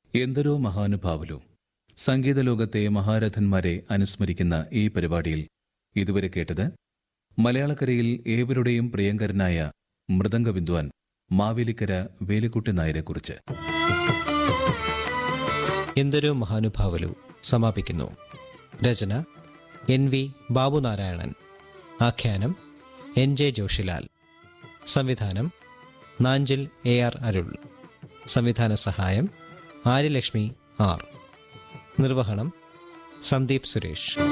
എന്തൊരോ മഹാനുഭാവലു സംഗീത ലോകത്തെ മഹാരഥന്മാരെ അനുസ്മരിക്കുന്ന ഈ പരിപാടിയിൽ ഇതുവരെ കേട്ടത് മലയാളക്കരയിൽ ഏവരുടെയും പ്രിയങ്കരനായ മൃദംഗ വിദ്വാൻ മാവേലിക്കര വേലിക്കുട്ടി നായരെക്കുറിച്ച് എന്തൊരു മഹാനുഭാവലു സമാപിക്കുന്നു രചന എൻ വി ബാബുനാരായണൻ ആഖ്യാനം എൻ ജെ ജോഷിലാൽ സംവിധാനം നാഞ്ചിൽ എ ആർ അരുൾ സംവിധാന സഹായം ആര്യലക്ഷ്മി ആർ നിർവഹണം സന്ദീപ് സുരേഷ്